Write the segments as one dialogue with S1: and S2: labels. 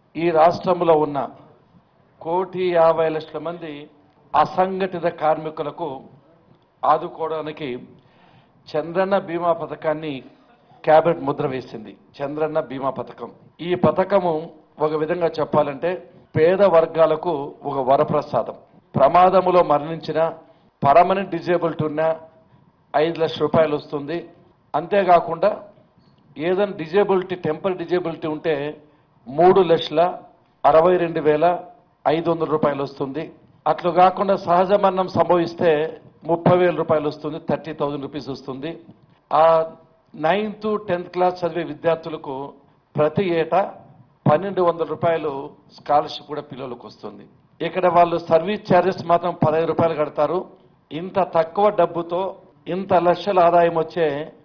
S1: ఈ రాష్ట్రంలో ఉన్న కోటి యాభై లక్షల మంది అసంఘటిత కార్మికులకు ఆదుకోవడానికి చంద్రన్న బీమా పథకాన్ని క్యాబినెట్ ముద్ర వేసింది చంద్రన్న బీమా పథకం ఈ పథకము ఒక విధంగా చెప్పాలంటే పేద వర్గాలకు ఒక వరప్రసాదం ప్రమాదములో మరణించిన పర్మనెంట్ డిజేబిలిటీ ఉన్న ఐదు లక్షల రూపాయలు వస్తుంది అంతేకాకుండా ఏదైనా డిజేబిలిటీ టెంపరీ డిజేబిలిటీ ఉంటే మూడు లక్షల అరవై రెండు వేల ఐదు వందల రూపాయలు వస్తుంది అట్లు కాకుండా సహజ మరణం సంభవిస్తే ముప్పై వేల రూపాయలు వస్తుంది థర్టీ థౌజండ్ రూపీస్ వస్తుంది ఆ నైన్త్ టెన్త్ క్లాస్ చదివే విద్యార్థులకు ప్రతి ఏటా పన్నెండు వందల రూపాయలు స్కాలర్షిప్ కూడా పిల్లలకు వస్తుంది ఇక్కడ వాళ్ళు సర్వీస్ ఛార్జెస్ మాత్రం పదహైదు రూపాయలు కడతారు ఇంత తక్కువ డబ్బుతో ఇంత లక్షల ఆదాయం వచ్చే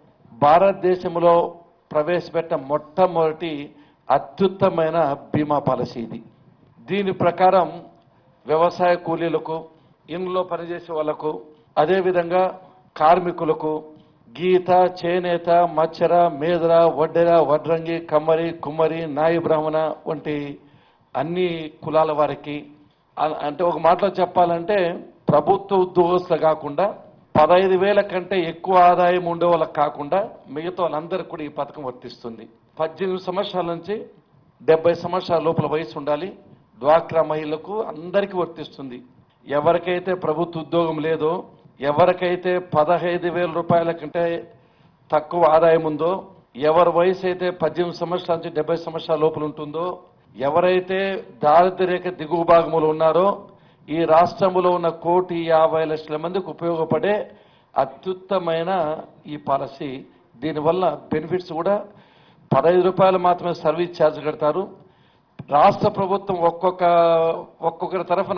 S1: భారతదేశంలో ప్రవేశపెట్ట మొట్టమొదటి అత్యుత్తమైన బీమా పాలసీ ఇది దీని ప్రకారం వ్యవసాయ కూలీలకు ఇంట్లో పనిచేసే వాళ్లకు అదేవిధంగా కార్మికులకు గీత చేనేత మచ్చర మేదర వడ్డెర వడ్రంగి కమ్మరి కుమ్మరి నాయి బ్రాహ్మణ వంటి అన్ని కులాల వారికి అ- అంటే ఒక మాటలో చెప్పాలంటే ప్రభుత్వ ఉద్యోగస్తులు కాకుండా పదహైదు వేల కంటే ఎక్కువ ఆదాయం ఉండే వాళ్ళకి కాకుండా మిగతా వాళ్ళందరికీ కూడా ఈ పథకం వర్తిస్తుంది పద్దెనిమిది సంవత్సరాల నుంచి డెబ్బై సంవత్సరాల లోపల వయసు ఉండాలి డ్వాక్రా మహిళలకు అందరికీ వర్తిస్తుంది ఎవరికైతే ప్రభుత్వ ఉద్యోగం లేదో ఎవరికైతే పదహైదు వేల రూపాయల కంటే తక్కువ ఆదాయం ఉందో ఎవరి వయసు అయితే పద్దెనిమిది సంవత్సరాల నుంచి డెబ్బై సంవత్సరాల లోపల ఉంటుందో ఎవరైతే దారిద్ర్య రేఖ దిగువ భాగంలో ఉన్నారో ఈ రాష్ట్రంలో ఉన్న కోటి యాభై లక్షల మందికి ఉపయోగపడే అత్యుత్తమైన ఈ పాలసీ దీనివల్ల బెనిఫిట్స్ కూడా పదహైదు రూపాయలు మాత్రమే సర్వీస్ ఛార్జ్ కడతారు రాష్ట్ర ప్రభుత్వం ఒక్కొక్క ఒక్కొక్కరి తరఫున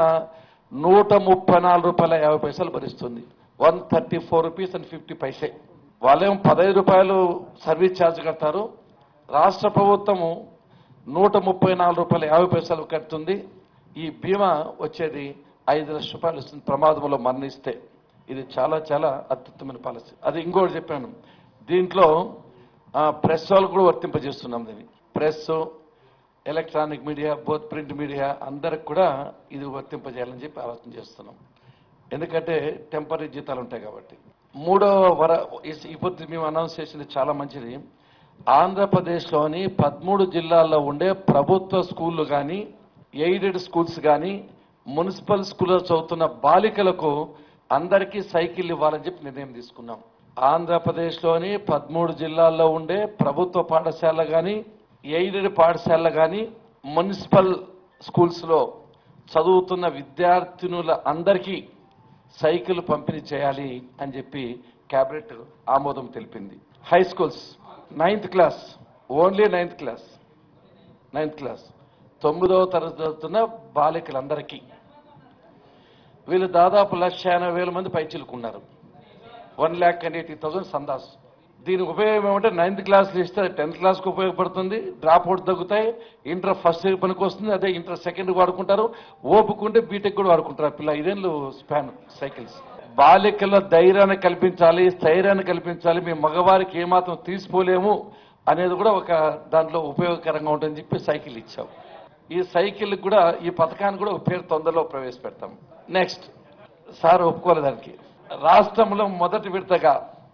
S1: నూట ముప్పై నాలుగు రూపాయల యాభై పైసలు భరిస్తుంది one thirty four rupees and fifty paise వాళ్ళేమో పదహైదు రూపాయలు సర్వీస్ ఛార్జ్ కడతారు రాష్ట్ర ప్రభుత్వము నూట ముప్పై నాలుగు రూపాయల యాభై పైసలు కడుతుంది ఈ బీమా వచ్చేది ఐదు లక్షల రూపాయలు వస్తుంది ప్రమాదంలో మరణిస్తే ఇది చాలా చాలా అత్యుత్తమైన పాలసీ అది ఇంకోటి చెప్పాను దీంట్లో ఆ, ప్రెస్ వాళ్ళు కూడా వర్తింపజేస్తున్నాం దీన్ని press electronic media both print media అందరికి కూడా ఇది వర్తింపజేయాలని చెప్పి ఆలోచన చేస్తున్నాం ఎందుకంటే టెంపరీ జీతాలు ఉంటాయి కాబట్టి మూడో వర ఇస్- ఇప్పుడు మేము అనౌన్స్ చేసింది చాలా మంచిది ఆంధ్రప్రదేశ్లోని పదమూడు జిల్లాల్లో ఉండే ప్రభుత్వ స్కూళ్ళు కానీ ఎయిడెడ్ స్కూల్స్ కానీ మున్సిపల్ స్కూల్లో చదువుతున్న బాలికలకు అందరికీ సైకిల్ ఇవ్వాలని చెప్పి నిర్ణయం తీసుకున్నాం ఆంధ్రప్రదేశ్లోని పదమూడు జిల్లాల్లో ఉండే ప్రభుత్వ పాఠశాల కానీ ఎయిడెడ్ పాఠశాల కానీ మున్సిపల్ స్కూల్స్లో చదువుతున్న విద్యార్థినుల అందరికీ సైకిల్ పంపిణీ చేయాలి అని చెప్పి కేబినెట్ ఆమోదం తెలిపింది high schools ninth class only ninth class ninth class తొమ్మిదవ తరగతి చదువుతున్న బాలికలందరికీ వీళ్ళు దాదాపు లక్ష ఎనభై వేల మంది పైచిలుకున్నారు one lakh and eighty thousand సందాస్ దీని ఉపయోగం ఏమంటే నైన్త్ క్లాస్ ఇస్తే టెన్త్ క్లాస్కి ఉపయోగపడుతుంది డ్రాప్ అవుట్ తగ్గుతాయి ఇంటర్ ఫస్ట్ ఇయర్ పనికి వస్తుంది అదే ఇంటర్ సెకండ్ వాడుకుంటారు ఓపుకుంటే బీటెక్ కూడా వాడుకుంటారు ఆ పిల్ల ఐదేళ్ళు స్పాన్ సైకిల్స్ బాలికల ధైర్యాన్ని కల్పించాలి స్థైర్యాన్ని కల్పించాలి మీ మగవారికి ఏమాత్రం తీసిపోలేము అనేది కూడా ఒక దాంట్లో ఉపయోగకరంగా ఉంటుందని చెప్పి సైకిల్ ఇచ్చాం ఈ సైకిల్ కూడా ఈ పథకాన్ని కూడా ఒక పేరు తొందరలో ప్రవేశపెడతాం నెక్స్ట్ సార్ ఒప్పుకోలేదు దానికి రాష్ట్రంలో మొదటి విడతగా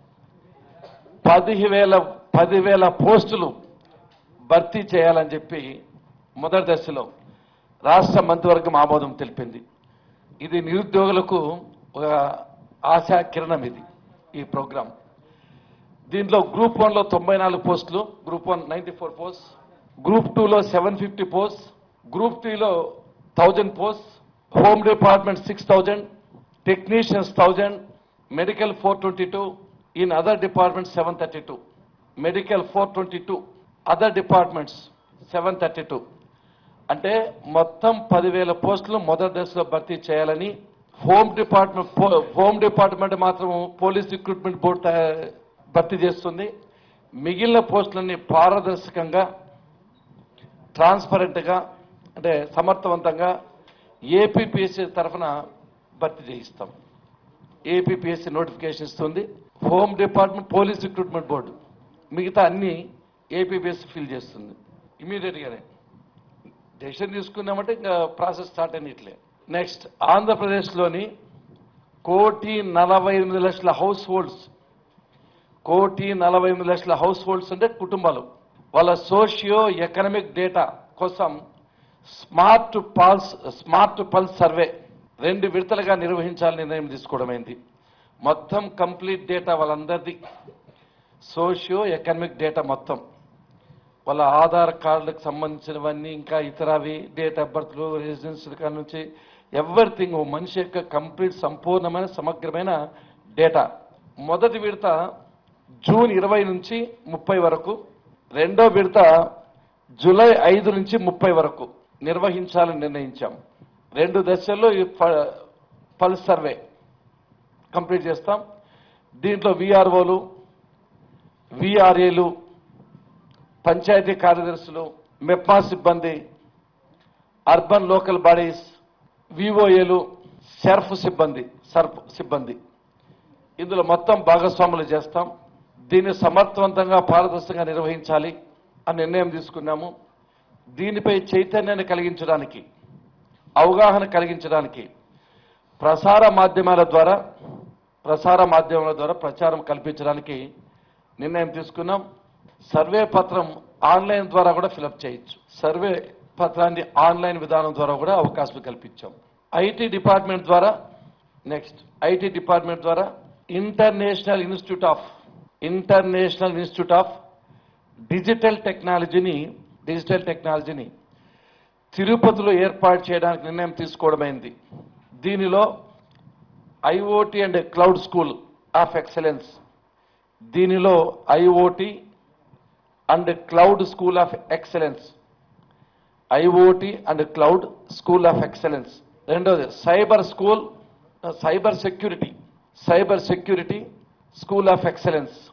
S1: పదివేల పదివేల పోస్టులు భర్తీ చేయాలని చెప్పి మొదటి దశలో రాష్ట్ర మంత్రివర్గం ఆమోదం తెలిపింది ఇది నిరుద్యోగులకు ఒక ఆశా కిరణం ఇది ఈ ప్రోగ్రాం దీంట్లో గ్రూప్ వన్లో తొంభై నాలుగు పోస్టులు group one ninety four post group టూలో సెవెన్ ఫిఫ్టీ పోస్ట్ గ్రూప్ త్రీలో thousand post home department six thousand technicians thousand medical four twenty two in other department seven thirty two medical four twenty two other departments seven thirty two అంటే మొత్తం పదివేల పోస్టులు మొదటి దశలో భర్తీ చేయాలని home department పో- హోమ్ డిపార్ట్మెంట్ మాత్రం పోలీస్ రిక్రూట్మెంట్ బోర్డు తయా- భర్తీ చేస్తుంది మిగిలిన పోస్టులన్నీ పారదర్శకంగా ట్రాన్స్పరెంట్గా అంటే సమర్థవంతంగా ఏపీపీఎస్సీ తరఫున భర్తీ చేయిస్తాం ఏపీపీఎస్సీ నోటిఫికేషన్ ఇస్తుంది home department police recruitment board మిగతా అన్ని ఏపీపీఎస్సీ ఫిల్ చేస్తుంది ఇమీడియట్గానే డెసిషన్ తీసుకున్నామంటే ఇంకా ప్రాసెస్ స్టార్ట్ అయినట్లే నెక్స్ట్ ఆంధ్రప్రదేశ్లోని కోటి నలభై ఎనిమిది లక్షల హౌస్ హోల్డ్స్ కోటి నలభై ఎనిమిది లక్షల హౌస్ హోల్డ్స్ అంటే కుటుంబాలు వాళ్ళ సోషియో ఎకనామిక్ డేటా కోసం smart pulse smart pulse survey రెండు విడతలుగా నిర్వహించాలని నిర్ణయం తీసుకోవడమైంది మొత్తం కంప్లీట్ డేటా వాళ్ళందరిది సోషియో ఎకనామిక్ డేటా మొత్తం వాళ్ళ ఆధార్ కార్డులకు సంబంధించినవన్నీ ఇంకా ఇతరవి డేట్ ఆఫ్ బర్త్లు రెసిడెన్స్ కాడ నుంచి ఎవ్రీథింగ్ మనిషి యొక్క కంప్లీట్ సంపూర్ణమైన సమగ్రమైన డేటా మొదటి విడత జూన్ ఇరవై నుంచి ముప్పై వరకు రెండో విడత జూలై ఐదు నుంచి ముప్పై వరకు నిర్వహించాలని నిర్ణయించాం రెండు దశల్లో ఈ ప- పల్స్ సర్వే కంప్లీట్ చేస్తాం దీంట్లో విఆర్ఓలు విఆర్ఏలు పంచాయతీ కార్యదర్శులు మెప్మా సిబ్బంది అర్బన్ లోకల్ బాడీస్ విఓఏలు సెర్ఫ్ సిబ్బంది సర్ఫ్ సిబ్బంది ఇందులో మొత్తం భాగస్వాములు చేస్తాం దీన్ని సమర్థవంతంగా పారదర్శకంగా నిర్వహించాలి అని నిర్ణయం తీసుకున్నాము దీనిపై చైతన్యాన్ని కలిగించడానికి అవగాహన కలిగించడానికి ప్రసార మాధ్యమాల ద్వారా ప్రసార మాధ్యమాల ద్వారా ప్రచారం కల్పించడానికి నిర్ణయం తీసుకున్నాం సర్వే పత్రం ఆన్లైన్ ద్వారా కూడా ఫిలప్ చేయొచ్చు సర్వే పత్రాన్ని ఆన్లైన్ విధానం ద్వారా కూడా అవకాశం కల్పించాం ఐటీ డిపార్ట్మెంట్ ద్వారా నెక్స్ట్ ఐటీ డిపార్ట్మెంట్ ద్వారా international institute of international institute of digital టెక్నాలజీని డిజిటల్ టెక్నాలజీని తిరుపతిలో ఏర్పాటు చేయడానికి నిర్ణయం తీసుకోవడమైంది దీనిలో IoT and cloud school of excellence దీనిలో IoT and cloud school of excellence IoT and cloud school of excellence రెండోది cyber school cyber security cyber security school of excellence